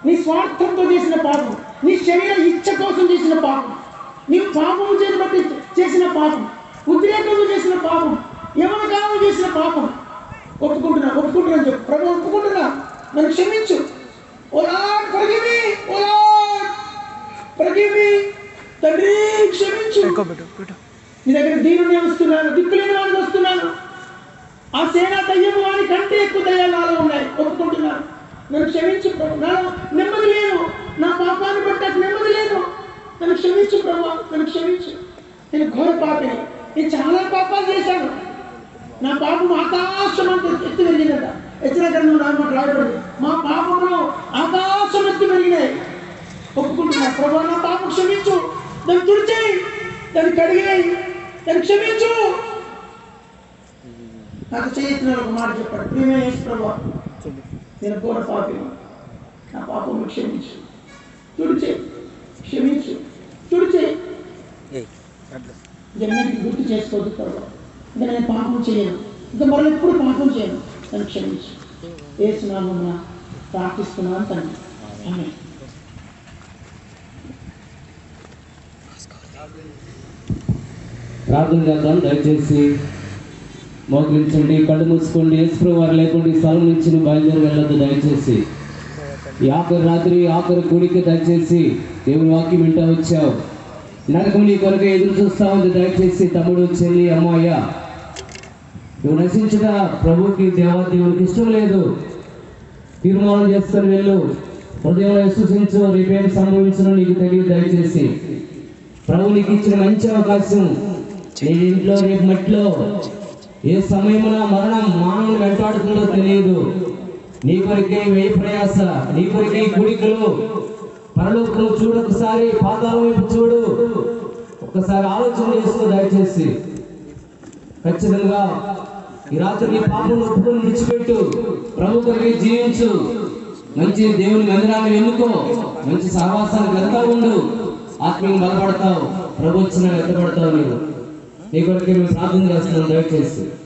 నీ స్వార్థంతో చేసిన పాపం నీ శరీర ఇచ్చ కోసం చేసిన పాపం నీ పాపం చేయని బట్టి చేసిన పాపం ఉద్రేకంతో చేసిన పాపం యవన కాలం చేసిన పాపం ఒప్పుకుంటున్నా ఒప్పుకుంటున్నా చెప్పు ప్రభు ఒప్పుకుంటున్నా నన్ను క్షమించు O Lord forgive me O Lord forgive me తండ్రి క్షమించు నీ దగ్గర దీనుని వస్తున్నాను దిక్కులేని వాడికి వస్తున్నాను ఆ సేనా దయ్యము వాడి కంటే ఎక్కువ దయ్యాలు నాలో ఉన్నాయి ఒప్పుకుంటున్నాను నన్ను క్షమించు ప్రభు నాలో నెమ్మది లేదు నా పాపాన్ని బట్టి నాకు నెమ్మది లేదు నన్ను క్షమించు ప్రభు నన్ను క్షమించు నేను ఘోర పాపిని నేను చాలా పాపాలు చేశాను నా పాపం ఆకాశం అంత ఎత్తి పెరిగిందట హెచ్చరిక గ్రంథంలో నాకు మాట రాయబడింది మా పాపములు ఆకాశం ఎత్తి పెరిగినాయి ఒప్పుకుంటున్నా ప్రభు నా పాపం క్షమించు దాన్ని తుడిచేయి దాన్ని కడిగేయి దాన్ని క్షమించు నాకు చేయించిన ఒక మాట చెప్పాడు ప్రియమే యేసు ప్రభు నేను ఘోర పాపిని నా పాపం క్షమించు తుడిచే క్షమించు తుడిచే జన్మకి గుర్తు చేసుకోవద్దు ప్రభు ఇంకా నేను పాపం చేయను ఇంకా మరో ఎప్పుడు పాపం చేయను నన్ను క్షమించు ఏసునామమున ప్రార్థిస్తున్నాను తండ్రి ఆమె ప్రార్థన చేద్దాం దయచేసి మోకరించండి కళ్ళు మూసుకోండి యేసుప్రభు వారు లేకుండా ఈ స్థలం నుంచి నువ్వు బయలుదేరి వెళ్ళొద్దు దయచేసి ఈ ఆఖరి రాత్రి ఆఖరి కూడికి దయచేసి దేవుని వాక్యం వింటా వచ్చావు నరకం నీ కొరకు ఎదురు చూస్తా ఉంది దయచేసి తమ్ముడు చెల్లి అమ్మాయ నువ్వు నశించగా ప్రభుకి దేవా దేవునికి ఇష్టం లేదు తీర్మానం చేసుకొని వెళ్ళు హృదయంలో విశ్వసించు రేపేం సంభవించను నీకు తెలియదు దయచేసి ప్రభు నీకు ఇచ్చిన మంచి అవకాశం నీ ఇంట్లో రేపు మట్టిలో ఏ సమయమున మరణం మానవుని వెంటాడుతుందో తెలియదు నీ కొరికే ఏ ప్రయాస నీ కొరికే కుడికలు పరలోకం చూడు ఒకసారి పాతాల వైపు చూడు ఒక్కసారి ఆలోచన చేసుకో దయచేసి ఖచ్చితంగా ఈ రాత్రి నీ పాపం ఒప్పుకొని విడిచిపెట్టు ప్రభు కొరికి జీవించు మంచి దేవుని మందిరాన్ని ఎన్నుకో మంచి సహవాసానికి వెళ్తా ఉండు ఆత్మీయంగా బలపడతావు ప్రభు వచ్చిన ఎత్తపడతావు నీవు నీ కొరికి మేము ప్రార్థన చేస్తున్నాం దయచేసి